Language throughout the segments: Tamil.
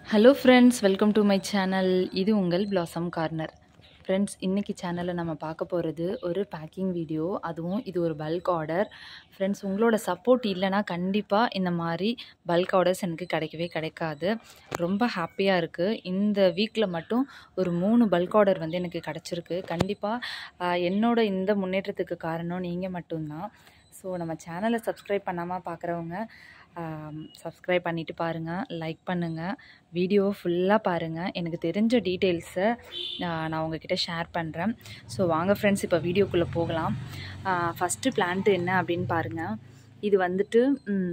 hello friends welcome to my channel இது உங்கள் பிளாசம் கார்னர் ஃப்ரெண்ட்ஸ் இன்றைக்கி சேனலில் நம்ம பார்க்க போகிறது ஒரு பேக்கிங் வீடியோ அதுவும் இது ஒரு பல்க் ஆர்டர் ஃப்ரெண்ட்ஸ் உங்களோட சப்போர்ட் இல்லைன்னா கண்டிப்பாக இந்த மாதிரி பல்க் ஆர்டர்ஸ் எனக்கு கிடைக்கவே கிடைக்காது ரொம்ப ஹாப்பியாக இருக்குது இந்த வீக்கில் மட்டும் ஒரு மூணு பல்க் ஆர்டர் வந்து எனக்கு கிடச்சிருக்கு கண்டிப்பாக என்னோட இந்த முன்னேற்றத்துக்கு காரணம் நீங்கள் மட்டும்தான் ஸோ நம்ம சேனலை சப்ஸ்கிரைப் பண்ணாமல் பார்க்குறவங்க சப்ஸ்கிரைப் பண்ணிவிட்டு பாருங்கள் லைக் பண்ணுங்கள் வீடியோவை ஃபுல்லாக பாருங்கள் எனக்கு தெரிஞ்ச டீட்டெயில்ஸை நான் உங்ககிட்ட ஷேர் பண்ணுறேன் ஸோ வாங்க ஃப்ரெண்ட்ஸ் இப்போ வீடியோக்குள்ளே போகலாம் ஃபஸ்ட்டு பிளான்ட்டு என்ன அப்படின்னு பாருங்கள் இது வந்துட்டு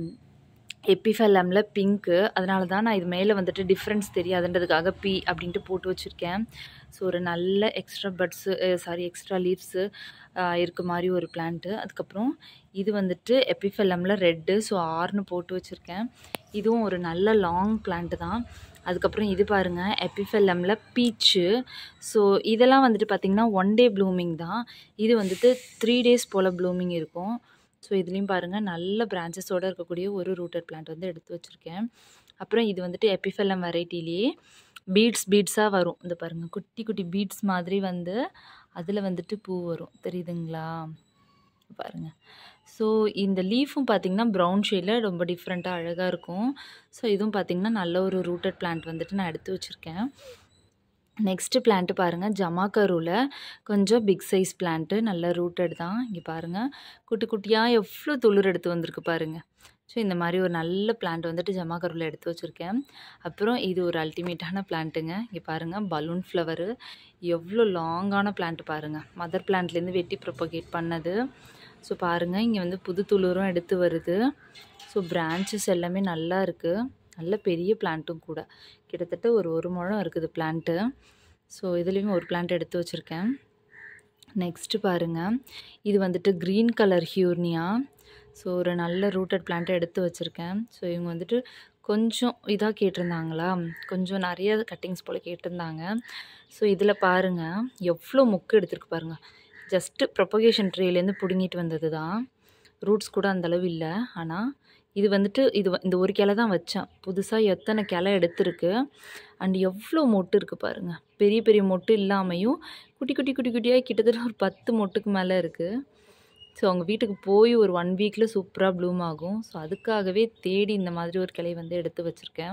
எப்பிஃபெல்லமில் பிங்க்கு அதனால தான் நான் இது மேலே வந்துட்டு டிஃப்ரென்ஸ் தெரியாதுன்றதுக்காக பி அப்படின்ட்டு போட்டு வச்சுருக்கேன் ஸோ ஒரு நல்ல extra buds sorry extra leaves இருக்க மாதிரி ஒரு பிளான்ட்டு அதுக்கப்புறம் இது வந்துட்டு எப்பிஃபெல்லமில் ரெட்டு ஸோ ஆறுன்னு போட்டு வச்சுருக்கேன் இதுவும் ஒரு நல்ல லாங் பிளான்ட்டு தான் அதுக்கப்புறம் இது பாருங்கள் எப்பிஃபெல்லமில் பீச்சு ஸோ இதெல்லாம் வந்துட்டு பார்த்திங்கன்னா ஒன் டே ப்ளூமிங் தான் இது வந்துட்டு த்ரீ டேஸ் போல் ப்ளூமிங் இருக்கும் ஸோ இதுலேயும் பாருங்கள் நல்ல பிரான்ச்சஸோடு இருக்கக்கூடிய ஒரு ரூட்டட் பிளான்ட் வந்து எடுத்து வச்சுருக்கேன் அப்புறம் இது வந்துட்டு எப்பிஃபெல்லம் வெரைட்டிலேயே பீட்ஸ் பீட்ஸாக வரும் இந்த பாருங்கள் குட்டி குட்டி பீட்ஸ் மாதிரி வந்து அதில் வந்துட்டு பூ வரும் தெரியுதுங்களா பாருங்கள் ஸோ இந்த லீஃபும் பார்த்திங்கன்னா ப்ரௌன் ஷேடில் ரொம்ப டிஃப்ரெண்ட்டாக அழகாக இருக்கும் ஸோ இதுவும் பார்த்திங்கன்னா நல்ல ஒரு ரூட்டட் பிளான்ட் வந்துட்டு நான் எடுத்து வச்சுருக்கேன் நெக்ஸ்ட்டு பிளான்ட்டு பாருங்கள் ஜமாக்கருவில் கொஞ்சம் பிக் சைஸ் பிளான்ட்டு நல்ல ரூட்டட் தான் இங்கே பாருங்கள் குட்டி குட்டியாக எவ்வளோ துளிர் எடுத்து வந்திருக்கு பாருங்கள் ஸோ இந்த மாதிரி ஒரு நல்ல பிளான்ட் வந்துட்டு ஜமாக்கருவில் எடுத்து வச்சுருக்கேன் அப்புறம் இது ஒரு அல்டிமேட்டான பிளான்ட்டுங்க இங்கே பாருங்கள் பலூன் ஃப்ளவரு எவ்வளோ லாங்கான பிளான்ட் பாருங்கள் மதர் பிளான்ட்லேருந்து வெட்டி ப்ரொப்பகேட் பண்ணது ஸோ பாருங்கள் இங்கே வந்து புது துளிரும் எடுத்து வருது ஸோ பிரான்ச்சஸ் எல்லாமே நல்லா இருக்குது நல்ல பெரிய பிளான்ட்டும் கூட கிட்டத்தட்ட ஒரு ஒரு முழம் இருக்குது பிளான்ட்டு ஸோ இதுலேயும் ஒரு பிளான்ட் எடுத்து வச்சுருக்கேன் நெக்ஸ்ட்டு பாருங்கள் இது வந்துட்டு க்ரீன் கலர் ஹியூர்னியா ஸோ ஒரு நல்ல ரூட்டட் பிளான்ட்டை எடுத்து வச்சுருக்கேன் ஸோ இவங்க வந்துட்டு கொஞ்சம் இதாக கேட்டிருந்தாங்களா கொஞ்சம் நிறைய கட்டிங்ஸ் போல் கேட்டிருந்தாங்க ஸோ இதில் பாருங்கள் எவ்வளோ மொக்கு எடுத்துருக்கு பாருங்கள் ஜஸ்ட்டு ப்ரொப்பகேஷன் ட்ரேலேருந்து பிடுங்கிட்டு வந்தது தான் ரூட்ஸ் கூட அந்தளவு இல்லை ஆனால் இது வந்துட்டு இது இந்த ஒரு கிளை தான் வச்சேன் புதுசாக எத்தனை கிளை எடுத்திருக்கு அண்ட் எவ்வளோ மொட்டு இருக்குது பாருங்கள் பெரிய பெரிய மொட்டு இல்லாமையும் குட்டி குட்டி குட்டி குட்டியாக கிட்டத்தட்ட ஒரு பத்து மொட்டுக்கு மேலே இருக்குது ஸோ அவங்க வீட்டுக்கு போய் ஒரு ஒன் வீக்கில் சூப்பராக ப்ளூம் ஆகும் ஸோ அதுக்காகவே தேடி இந்த மாதிரி ஒரு கிளை வந்து எடுத்து வச்சுருக்கேன்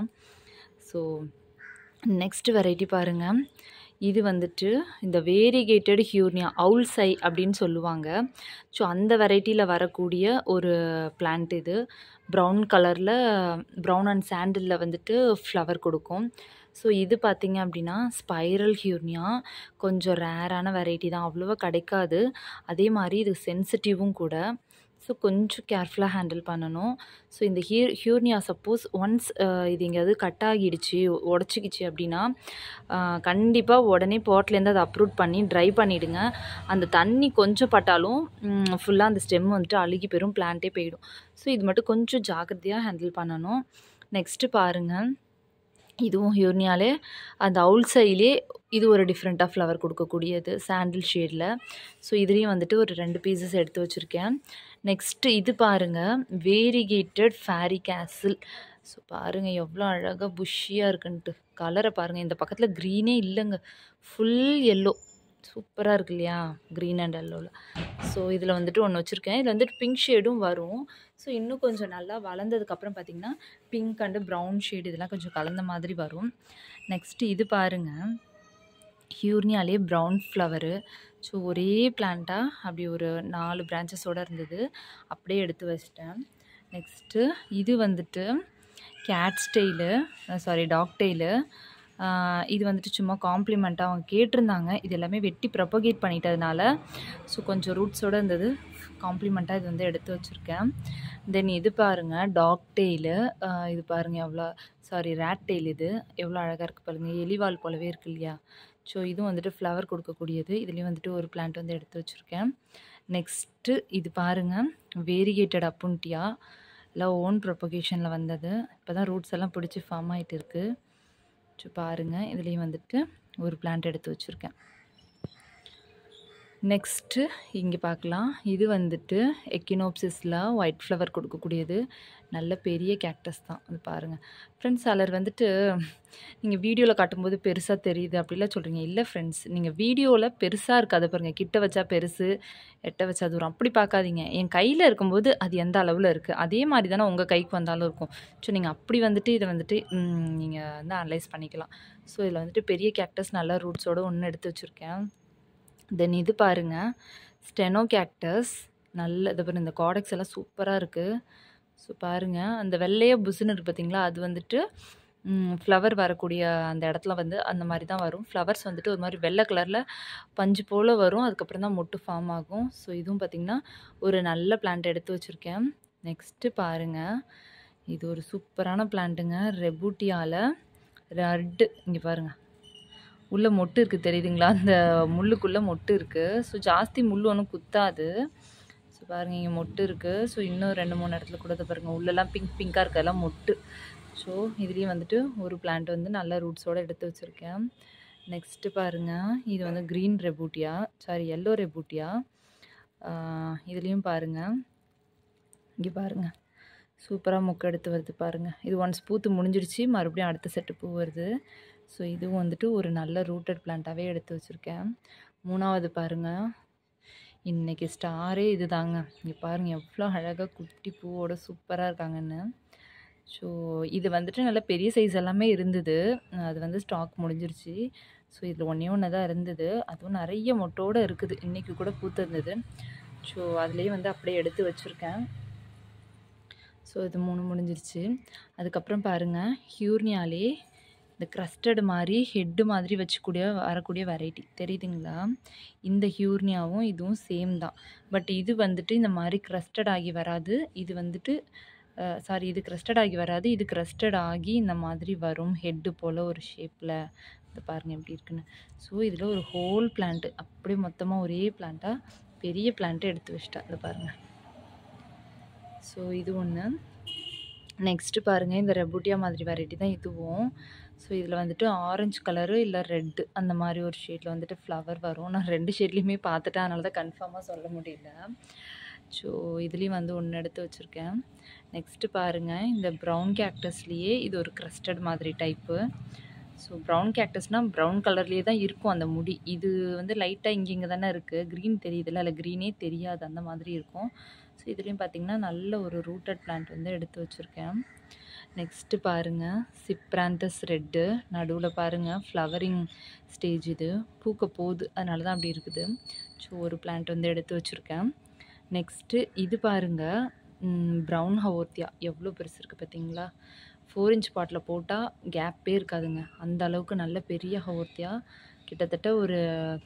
ஸோ நெக்ஸ்ட் வெரைட்டி பாருங்கள் இது வந்துட்டு இந்த வேரிகேட்டட் ஹியூர்னியா அவுல் சை அப்படின்னு சொல்லுவாங்க ஸோ அந்த வெரைட்டியில் வரக்கூடிய ஒரு பிளான்ட் இது ப்ரௌன் கலரில் ப்ரௌன் அண்ட் சாண்டிலில் வந்துட்டு ஃப்ளவர் கொடுக்கும் ஸோ இது பார்த்திங்க அப்படின்னா ஸ்பைரல் ஹியூர்னியா கொஞ்சம் ரேரான வெரைட்டி தான் அவ்வளோவா கிடைக்காது அதே மாதிரி இது சென்சிட்டிவும் கூட ஸோ கொஞ்சம் கேர்ஃபுல்லாக ஹேண்டில் பண்ணணும் ஸோ இந்த ஹியூ ஹியூர்னியா சப்போஸ் ஒன்ஸ் இது எங்கேயாவது கட் ஆகிடுச்சு உடச்சிக்கிச்சு அப்படின்னா கண்டிப்பாக உடனே பாட்லேருந்து அதை அப்ரூட் பண்ணி ட்ரை பண்ணிவிடுங்க அந்த தண்ணி கொஞ்சம் பட்டாலும் ஃபுல்லாக அந்த ஸ்டெம் வந்துட்டு அழுகி போயிடும் பிளான்ட்டே போயிடும் ஸோ இது மட்டும் கொஞ்சம் ஜாக்கிரதையாக ஹேண்டில் பண்ணணும் நெக்ஸ்ட்டு பாருங்கள் இதுவும் ஹியூர்னியாலே அந்த அவுல் சைலே இது ஒரு டிஃப்ரெண்ட்டாக ஃப்ளவர் கொடுக்கக்கூடியது சாண்டில் ஷேடில் ஸோ இதுலேயும் வந்துட்டு ஒரு ரெண்டு பீசஸ் எடுத்து வச்சுருக்கேன் நெக்ஸ்ட்டு இது பாருங்கள் வேரிகேட்டட் ஃபேரி கேசில் ஸோ பாருங்கள் எவ்வளோ அழகாக புஷ்ஷியாக இருக்குன்ட்டு கலரை பாருங்கள் இந்த பக்கத்தில் க்ரீனே இல்லைங்க ஃபுல் எல்லோ சூப்பராக இருக்கு இல்லையா க்ரீன் அண்ட் எல்லோவில் ஸோ இதில் வந்துட்டு ஒன்று வச்சுருக்கேன் இதில் வந்துட்டு பிங்க் ஷேடும் வரும் ஸோ இன்னும் கொஞ்சம் நல்லா வளர்ந்ததுக்கப்புறம் பார்த்திங்கன்னா பிங்க் அண்டு ப்ரௌன் ஷேடு இதெல்லாம் கொஞ்சம் கலந்த மாதிரி வரும் நெக்ஸ்ட்டு இது பாருங்கள் ஹியூர்னியாலே ப்ரௌன் ஃப்ளவரு ஸோ ஒரே பிளான்ட்டாக அப்படி ஒரு நாலு பிரான்ச்சஸோடு இருந்தது அப்படியே எடுத்து வச்சிட்டேன் நெக்ஸ்ட்டு இது வந்துட்டு cat style sorry dog tail இது வந்துட்டு சும்மா காம்ப்ளிமெண்ட்டாக அவங்க கேட்டிருந்தாங்க இது எல்லாமே வெட்டி ப்ரப்பகேட் பண்ணிட்டதுனால ஸோ கொஞ்சம் ரூட்ஸோடு இருந்தது காம்ப்ளிமெண்ட்டாக இது வந்து எடுத்து வச்சுருக்கேன் தென் இது பாருங்கள் டாக் டெய்லு இது பாருங்கள் எவ்வளோ சாரி ரேட் டெய்ல் இது எவ்வளோ அழகாக இருக்குது பாருங்கள் எலிவால் போலவே இருக்கு இல்லையா ஸோ இதுவும் வந்துட்டு ஃப்ளவர் கொடுக்கக்கூடியது இதுலேயும் வந்துட்டு ஒரு பிளான்ட் வந்து எடுத்து வச்சுருக்கேன் நெக்ஸ்ட்டு இது பாருங்கள் வேரிகேட்டட் அப்புன்ட்டியா எல்லாம் ஓன் ப்ரொப்பகேஷனில் வந்தது இப்போ தான் ரூட்ஸ் எல்லாம் பிடிச்சி ஃபார்ம் ஆகிட்டு இருக்குது ஸோ பாருங்கள் இதுலேயும் வந்துட்டு ஒரு பிளான்ட் எடுத்து வச்சுருக்கேன் நெக்ஸ்ட்டு இங்கே பார்க்கலாம் இது வந்துட்டு எக்கினோப்சிஸில் ஒயிட் ஃப்ளவர் கொடுக்கக்கூடியது நல்ல பெரிய கேக்டஸ் தான் அது பாருங்கள் ஃப்ரெண்ட்ஸ் சிலர் வந்துட்டு நீங்கள் வீடியோவில் காட்டும்போது பெருசாக தெரியுது அப்படிலாம் சொல்கிறீங்க இல்லை ஃப்ரெண்ட்ஸ் நீங்கள் வீடியோவில் பெருசாக இருக்காது பாருங்கள் கிட்ட வச்சா பெருசு எட்ட வச்சா தூரம் அப்படி பார்க்காதீங்க என் கையில் இருக்கும்போது அது எந்த அளவில் இருக்குது அதே மாதிரி தானே உங்கள் கைக்கு வந்தாலும் இருக்கும் ஸோ நீங்கள் அப்படி வந்துட்டு இதை வந்துட்டு நீங்கள் வந்து அனலைஸ் பண்ணிக்கலாம் ஸோ இதில் வந்துட்டு பெரிய கேக்டஸ் நல்லா ரூட்ஸோடு ஒன்று எடுத்து வச்சுருக்கேன் தென் இது பாருங்கள் ஸ்டெனோ கேக்டஸ் நல்ல இது பாருங்க இந்த காடக்ஸ் எல்லாம் சூப்பராக இருக்குது ஸோ பாருங்கள் அந்த வெள்ளைய புசுன்னு இருக்குது பார்த்தீங்களா அது வந்துட்டு ஃப்ளவர் வரக்கூடிய அந்த இடத்துல வந்து அந்த மாதிரி தான் வரும் ஃப்ளவர்ஸ் வந்துட்டு ஒரு மாதிரி வெள்ளை கலரில் பஞ்சு போல் வரும் அதுக்கப்புறம் தான் மொட்டு ஃபார்ம் ஆகும் ஸோ இதுவும் பார்த்திங்கன்னா ஒரு நல்ல பிளான்ட் எடுத்து வச்சுருக்கேன் நெக்ஸ்ட்டு பாருங்கள் இது ஒரு சூப்பரான பிளான்ட்டுங்க ரெபூட்டியாவில் ரெட்டு இங்கே பாருங்கள் உள்ளே மொட்டு இருக்குது தெரியுதுங்களா அந்த முள்ளுக்குள்ளே மொட்டு இருக்குது ஸோ ஜாஸ்தி முள் ஒன்றும் குத்தாது ஸோ பாருங்கள் இங்கே மொட்டு இருக்குது ஸோ இன்னும் ரெண்டு மூணு இடத்துல கூட இதை பாருங்கள் உள்ளெல்லாம் பிங்க் பிங்காக இருக்கெல்லாம் மொட்டு ஸோ இதுலேயும் வந்துட்டு ஒரு பிளான்ட் வந்து நல்ல ரூட்ஸோடு எடுத்து வச்சுருக்கேன் நெக்ஸ்ட்டு பாருங்கள் இது வந்து green Rebutia sorry yellow Rebutia இதுலேயும் பாருங்கள் இங்கே பாருங்கள் சூப்பராக மொக்கு எடுத்து வருது பாருங்கள் இது ஒன்ஸ் பூத்து முடிஞ்சிடுச்சு மறுபடியும் அடுத்த செட்டு பூ வருது ஸோ இதுவும் வந்துட்டு ஒரு நல்ல ரூட்டட் பிளான்ட்டாகவே எடுத்து வச்சுருக்கேன் மூணாவது பாருங்கள் இன்றைக்கி ஸ்டாரே இது தாங்க இங்கே பாருங்கள் எவ்வளோ அழகாக குட்டி பூவோட சூப்பராக இருக்காங்கன்னு ஸோ இது வந்துட்டு நல்ல பெரிய சைஸ் எல்லாமே இருந்தது அது வந்து ஸ்டாக் முடிஞ்சிருச்சு ஸோ இதில் ஒன்றே ஒன்று தான் இருந்தது அதுவும் நிறைய மொட்டோடு இருக்குது இன்றைக்கி கூட பூத்து இருந்தது ஸோ அதுலேயே வந்து அப்படியே எடுத்து வச்சுருக்கேன் ஸோ இது மூணு முடிஞ்சிருச்சு அதுக்கப்புறம் பாருங்கள் ஹியூர்னியாலே இந்த க்ரஸ்டட் மாதிரி ஹெட்டு மாதிரி வச்சுக்கூடிய வரக்கூடிய வெரைட்டி தெரியுதுங்களா இந்த ஹியூர்னியாவும் இதுவும் சேம் தான் பட் இது வந்துட்டு இந்த மாதிரி க்ரஸ்டட் ஆகி வராது இது வந்துட்டு சாரி இது க்ரஸ்டட் ஆகி வராது இது க்ரஸ்டட் ஆகி இந்த மாதிரி வரும் ஹெட்டு போல் ஒரு ஷேப்பில் இது பாருங்கள் எப்படி இருக்குன்னு ஸோ இதில் ஒரு ஹோல் பிளான்ட்டு அப்படியே மொத்தமாக ஒரே பிளான்ட்டாக பெரிய பிளான்ட்டு எடுத்து வச்சிட்டேன் இதை பாருங்கள் ஸோ இது ஒன்று நெக்ஸ்ட்டு பாருங்கள் இந்த ரெபுட்டியா மாதிரி வெரைட்டி தான் இதுவும் ஸோ இதில் வந்துட்டு ஆரஞ்சு கலரு இல்லை ரெட்டு அந்த மாதிரி ஒரு ஷேடில் வந்துட்டு ஃப்ளவர் வரும் நான் ரெண்டு ஷேட்லேயுமே பார்த்துட்டேன் அதனால தான் கன்ஃபார்மாக சொல்ல முடியல ஸோ இதுலேயும் வந்து ஒன்று எடுத்து வச்சுருக்கேன் நெக்ஸ்ட்டு பாருங்கள் இந்த ப்ரௌன் கேக்டஸ்லேயே இது ஒரு க்ரஸ்டட் மாதிரி டைப்பு ஸோ ப்ரௌன் கேக்டஸ்னால் ப்ரௌன் கலர்லேயே தான் இருக்கும் அந்த முடி இது வந்து லைட்டாக இங்கே இங்கே தானே இருக்குது க்ரீன் தெரியுதுல்ல இல்லை க்ரீனே தெரியாது அந்த மாதிரி இருக்கும் ஸோ இதுலேயும் பார்த்திங்கன்னா நல்ல ஒரு ரூட்டட் பிளான்ட் வந்து எடுத்து வச்சுருக்கேன் நெக்ஸ்ட்டு பாருங்கள் சிப்ராந்தஸ் ரெட்டு நடுவில் பாருங்கள் ஃப்ளவரிங் ஸ்டேஜ் இது பூக்க போகுது அதனால தான் அப்படி இருக்குது ஸோ ஒரு பிளான்ட் வந்து எடுத்து வச்சுருக்கேன் நெக்ஸ்ட்டு இது பாருங்கள் ப்ரௌன் ஹவோர்த்தியா எவ்வளோ பெருசு இருக்குது பார்த்தீங்களா ஃபோர் இன்ச் பாட்டில் போட்டால் கேப்பே இருக்காதுங்க அந்த அளவுக்கு நல்ல பெரிய ஹவோர்த்தியா கிட்டத்தட்ட ஒரு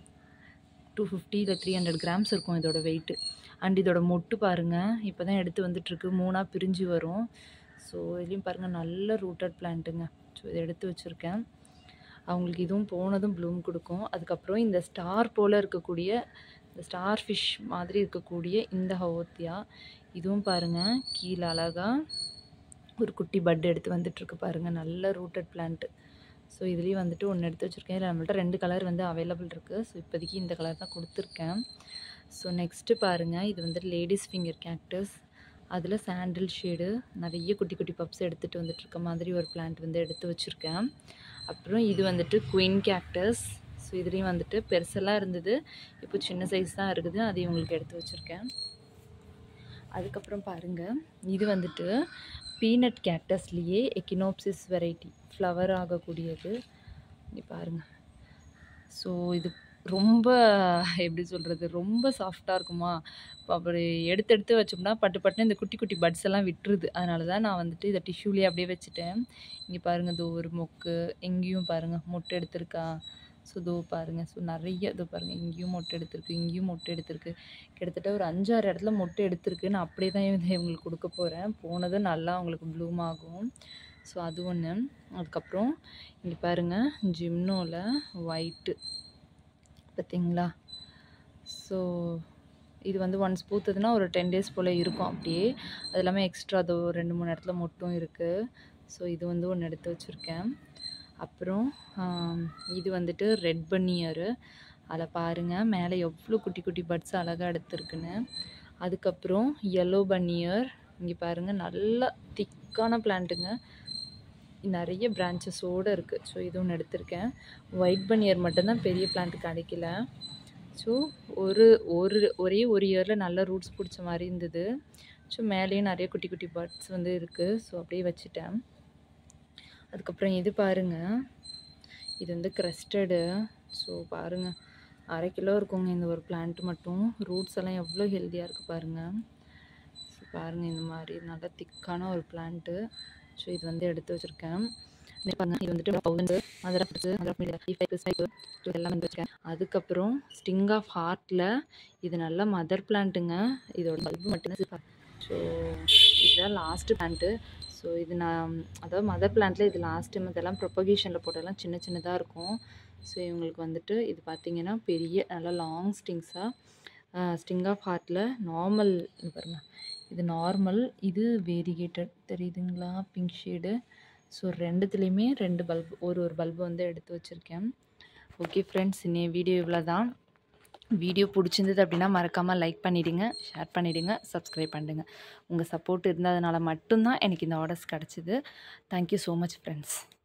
டூ ஃபிஃப்டி இல்லை த்ரீ ஹண்ட்ரட் கிராம்ஸ் இருக்கும் இதோட வெயிட்டு அண்ட் இதோட மொட்டு பாருங்கள் இப்போ தான் எடுத்து வந்துட்டுருக்கு மூணாக பிரிஞ்சு வரும் ஸோ இதுலேயும் பாருங்கள் நல்ல ரூட்டட் பிளான்ட்டுங்க ஸோ இதை எடுத்து வச்சுருக்கேன் அவங்களுக்கு இதுவும் போனதும் ப்ளூம் கொடுக்கும் அதுக்கப்புறம் இந்த ஸ்டார் போல் இருக்கக்கூடிய இந்த ஸ்டார் ஃபிஷ் மாதிரி இருக்கக்கூடிய இந்த ஹவோத்தியா இதுவும் பாருங்கள் கீழே அழகாக ஒரு குட்டி பட் எடுத்து வந்துட்டுருக்கு பாருங்கள் நல்ல ரூட்டட் பிளான்ட்டு ஸோ இதுலேயும் வந்துட்டு ஒன்று எடுத்து வச்சுருக்கேன் இதில் நம்மள்ட்ட ரெண்டு கலர் வந்து அவைலபிள் இருக்குது ஸோ இப்போதைக்கு இந்த கலர் தான் கொடுத்துருக்கேன் ஸோ நெக்ஸ்ட்டு பாருங்கள் இது வந்துட்டு லேடிஸ் ஃபிங்கர் கேக்டஸ் அதில் சாண்டில் ஷேடு நிறைய குட்டி குட்டி பப்ஸ் எடுத்துகிட்டு வந்துட்டு இருக்க மாதிரி ஒரு பிளான்ட் வந்து எடுத்து வச்சுருக்கேன் அப்புறம் இது வந்துட்டு குயின் கேக்டஸ் ஸோ இதுலேயும் வந்துட்டு பெருசெல்லாம் இருந்தது இப்போ சின்ன சைஸ் தான் இருக்குது அதையும் உங்களுக்கு எடுத்து வச்சுருக்கேன் அதுக்கப்புறம் பாருங்கள் இது வந்துட்டு பீனட் கேக்டஸ்லேயே எக்கினோப்சிஸ் வெரைட்டி ஃப்ளவர் ஆகக்கூடியது இங்கே பாருங்கள் ஸோ இது ரொம்ப எப்படி சொல்கிறது ரொம்ப சாஃப்டாக இருக்குமா இப்போ அப்படி எடுத்து எடுத்து வச்சோம்னா பட்டு பட்டுன்னு இந்த குட்டி குட்டி பட்ஸ் எல்லாம் விட்டுருது அதனால தான் நான் வந்துட்டு இதை டிஷ்யூலேயே அப்படியே வச்சுட்டேன் இங்கே பாருங்கள் இது ஒரு மொக்கு எங்கேயும் பாருங்கள் மொட்டை எடுத்திருக்கா ஸோ இதோ பாருங்கள் ஸோ நிறைய இதோ பாருங்கள் இங்கேயும் மொட்டை எடுத்திருக்கு இங்கேயும் மொட்டை எடுத்திருக்கு கிட்டத்தட்ட ஒரு அஞ்சாறு இடத்துல மொட்டை எடுத்திருக்கு நான் அப்படியே தான் இதை இவங்களுக்கு கொடுக்க போகிறேன் போனது நல்லா அவங்களுக்கு ப்ளூம் ஆகும் ஸோ அது ஒன்று அதுக்கப்புறம் இங்கே பாருங்கள் ஜிம்னோவில் ஒயிட்டு பார்த்தீங்களா ஸோ இது வந்து ஒன்ஸ் பூத்ததுன்னா ஒரு டென் டேஸ் போல் இருக்கும் அப்படியே அது இல்லாமல் எக்ஸ்ட்ரா அது ஒரு ரெண்டு மூணு இடத்துல மொட்டும் இருக்குது ஸோ இது வந்து ஒன்று எடுத்து வச்சுருக்கேன் அப்புறம் இது வந்துட்டு ரெட் பன்னியரு அதில் பாருங்கள் மேலே எவ்வளோ குட்டி குட்டி பட்ஸ் அழகாக எடுத்துருக்குன்னு அதுக்கப்புறம் yellow பன்னியர் இங்கே பாருங்கள் நல்லா திக்கான பிளான்ட்டுங்க நிறைய பிரான்ச்சஸோடு இருக்குது ஸோ இது ஒன்று எடுத்திருக்கேன் ஒயிட் பன்னியர் மட்டும்தான் பெரிய பிளான்ட் கிடைக்கல ஸோ ஒரு ஒரு ஒரே ஒரு இயரில் நல்ல ரூட்ஸ் பிடிச்ச மாதிரி இருந்தது ஸோ மேலேயும் நிறைய குட்டி குட்டி பட்ஸ் வந்து இருக்குது ஸோ அப்படியே வச்சுட்டேன் அதுக்கப்புறம் இது பாருங்கள் இது வந்து க்ரஸ்டடு ஸோ பாருங்கள் அரை கிலோ இருக்குங்க இந்த ஒரு பிளான்ட் மட்டும் ரூட்ஸ் எல்லாம் எவ்வளோ ஹெல்த்தியாக இருக்குது பாருங்கள் ஸோ பாருங்கள் இந்த மாதிரி நல்லா திக்கான ஒரு பிளான்ட்டு ஸோ இது வந்து எடுத்து வச்சுருக்கேன் இது பாருங்க இது வந்துட்டு பவுண்டு மதுரை ஃபிட்ஸு மதுரை மீடியா எல்லாம் வந்து வச்சுருக்கேன் அதுக்கப்புறம் ஸ்டிங் ஆஃப் ஹார்ட்டில் இது நல்லா மதர் பிளான்ட்டுங்க இதோட பல்பு மட்டும்தான் ஸோ இதுதான் லாஸ்ட்டு பிளான்ட்டு ஸோ இது நான் அதாவது மதர் பிளான்ட்டில் இது லாஸ்ட் டைம் இதெல்லாம் ப்ரொபகேஷனில் போட்டெல்லாம் சின்ன சின்னதாக இருக்கும் ஸோ இவங்களுக்கு வந்துட்டு இது பார்த்திங்கன்னா பெரிய நல்லா லாங் ஸ்டிங்ஸாக ஸ்டிங் ஆஃப் ஹார்ட்டில் நார்மல் பாருங்கள் இது நார்மல் இது வேரிகேட்டட் தெரியுதுங்களா பிங்க் ஷேடு ஸோ ரெண்டுத்துலேயுமே ரெண்டு பல்பு ஒரு ஒரு பல்பு வந்து எடுத்து வச்சுருக்கேன் ஓகே ஃப்ரெண்ட்ஸ் இன்னைய வீடியோ இவ்வளோ தான் வீடியோ பிடிச்சிருந்தது அப்படின்னா மறக்காமல் லைக் பண்ணிவிடுங்க ஷேர் பண்ணிவிடுங்க சப்ஸ்கிரைப் பண்ணிடுங்க உங்கள் சப்போர்ட் இருந்ததுனால மட்டும்தான் எனக்கு இந்த ஆர்டர்ஸ் கிடச்சிது தேங்க்யூ ஸோ மச் ஃப்ரெண்ட்ஸ்